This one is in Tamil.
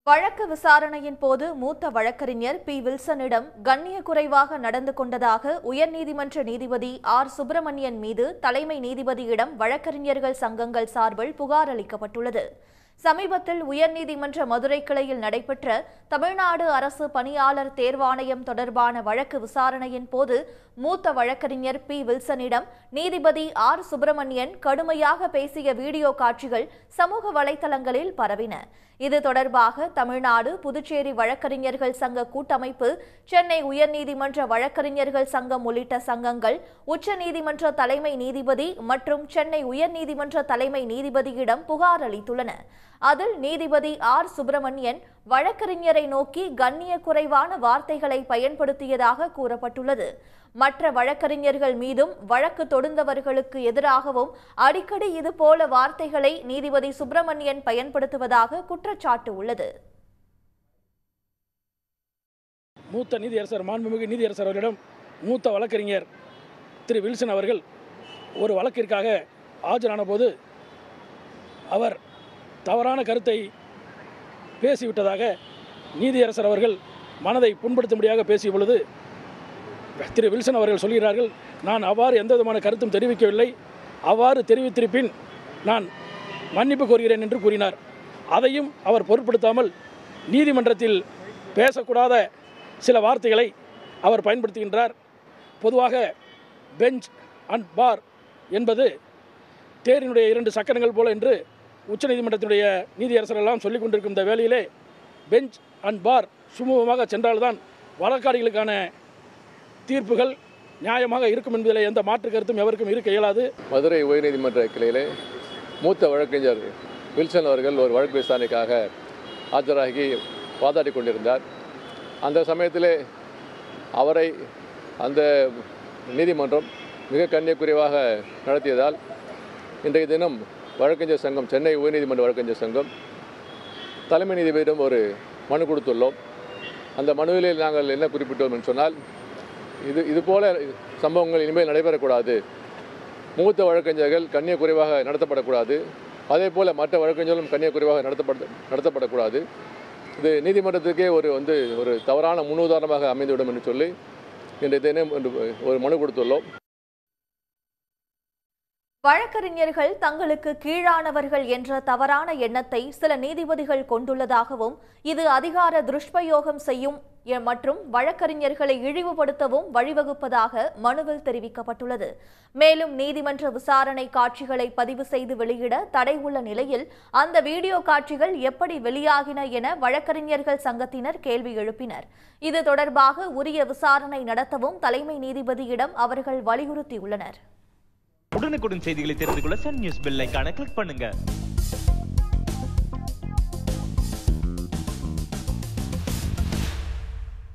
வழக்கு விசாரணையின் போது மூத்த வழக்கறிஞர் பி வில்சனிடம் கண்ணிய குறைவாக நடந்து கொண்டதாக உயர்நீதிமன்ற நீதிபதி ஆர் சுப்பிரமணியன் மீது தலைமை நீதிபதியிடம் வழக்கறிஞர்கள் சங்கங்கள் சார்பில் புகார் அளிக்கப்பட்டுள்ளது சமீபத்தில் உயர்நீதிமன்ற மதுரை கிளையில் நடைபெற்ற தமிழ்நாடு அரசு பணியாளர் தேர்வாணையம் தொடர்பான வழக்கு விசாரணையின் போது மூத்த வழக்கறிஞர் பி வில்சனிடம் நீதிபதி ஆர் சுப்பிரமணியன் கடுமையாக பேசிய வீடியோ காட்சிகள் சமூக வலைதளங்களில் பரவின இது தொடர்பாக தமிழ்நாடு புதுச்சேரி வழக்கறிஞர்கள் சங்க கூட்டமைப்பு சென்னை உயர்நீதிமன்ற வழக்கறிஞர்கள் சங்கம் உள்ளிட்ட சங்கங்கள் உச்சநீதிமன்ற தலைமை நீதிபதி மற்றும் சென்னை உயர்நீதிமன்ற தலைமை நீதிபதியிடம் புகார் அளித்துள்ளன அதில் நீதிபதி ஆர் சுப்பிரமணியன் வழக்கறிஞரை நோக்கி கண்ணிய குறைவான வார்த்தைகளை பயன்படுத்தியதாக கூறப்பட்டுள்ளது மற்ற வழக்கறிஞர்கள் மீதும் வழக்கு தொடுந்தவர்களுக்கு எதிராகவும் அடிக்கடி இதுபோல வார்த்தைகளை நீதிபதி சுப்பிரமணியன் பயன்படுத்துவதாக குற்றச்சாட்டு உள்ளது மூத்த நீதியரசர் மாண்புமிகு நீதியரசர் அவர்களிடம் மூத்த வழக்கறிஞர் திரு வில்சன் அவர்கள் ஒரு வழக்கிற்காக ஆஜரான போது அவர் தவறான கருத்தை பேசிவிட்டதாக நீதியரசர் அவர்கள் மனதை புண்படுத்தும்படியாக பேசிய பொழுது திரு வில்சன் அவர்கள் சொல்கிறார்கள் நான் அவ்வாறு எந்த விதமான கருத்தும் தெரிவிக்கவில்லை அவ்வாறு தெரிவித்திருப்பின் நான் மன்னிப்பு கோருகிறேன் என்று கூறினார் அதையும் அவர் பொருட்படுத்தாமல் நீதிமன்றத்தில் பேசக்கூடாத சில வார்த்தைகளை அவர் பயன்படுத்துகின்றார் பொதுவாக பெஞ்ச் அண்ட் பார் என்பது தேரினுடைய இரண்டு சக்கரங்கள் போல என்று உச்சநீதிமன்றத்தினுடைய நீதியரசர்கள் எல்லாம் சொல்லிக் கொண்டிருக்கும் இந்த வேளையிலே பெஞ்ச் அண்ட் பார் சுமூகமாக சென்றால்தான் வழக்காடிகளுக்கான தீர்ப்புகள் நியாயமாக இருக்கும் என்பதில் எந்த மாற்று கருத்தும் எவருக்கும் இருக்க இயலாது மதுரை உயர்நீதிமன்ற கிளையிலே மூத்த வழக்கறிஞர் வில்சன் அவர்கள் ஒரு வழக்கு விசாரணைக்காக ஆஜராகி வாதாடி கொண்டிருந்தார் அந்த சமயத்திலே அவரை அந்த நீதிமன்றம் மிக கண்ணியக்குறைவாக நடத்தியதால் இன்றைய தினம் வழக்கறிஞர் சங்கம் சென்னை உயர்நீதிமன்ற வழக்கறிஞர் சங்கம் தலைமை நீதிபதியிடம் ஒரு மனு கொடுத்துள்ளோம் அந்த மனுவிலே நாங்கள் என்ன குறிப்பிட்டோம் என்று சொன்னால் இது இது போல சம்பவங்கள் இனிமேல் நடைபெறக்கூடாது மூத்த வழக்கறிஞர்கள் கண்ணிய குறைவாக நடத்தப்படக்கூடாது அதே போல் மற்ற வழக்கறிஞர்களும் கண்ணிய குறைவாக நடத்தப்பட நடத்தப்படக்கூடாது இது நீதிமன்றத்துக்கே ஒரு வந்து ஒரு தவறான முன்னுதாரணமாக அமைந்துவிடும் என்று சொல்லி இன்றைய தினம் இன்று ஒரு மனு கொடுத்துள்ளோம் வழக்கறிஞர்கள் தங்களுக்கு கீழானவர்கள் என்ற தவறான எண்ணத்தை சில நீதிபதிகள் கொண்டுள்ளதாகவும் இது அதிகார துஷ்பிரயோகம் செய்யும் எ- மற்றும் வழக்கறிஞர்களை இழிவுபடுத்தவும் வழிவகுப்பதாக மனுவில் தெரிவிக்கப்பட்டுள்ளது மேலும் நீதிமன்ற விசாரணை காட்சிகளை பதிவு செய்து வெளியிட தடை உள்ள நிலையில் அந்த வீடியோ காட்சிகள் எப்படி வெளியாகின என வழக்கறிஞர்கள் சங்கத்தினர் கேள்வி எழுப்பினர் இது தொடர்பாக உரிய விசாரணை நடத்தவும் தலைமை நீதிபதியிடம் அவர்கள் வலியுறுத்தியுள்ளனர் உடனுக்குடன் செய்திகளை தெரிந்து கொள்ள சன் நியூஸ் பெல் ஐகானை கிளிக் பண்ணுங்க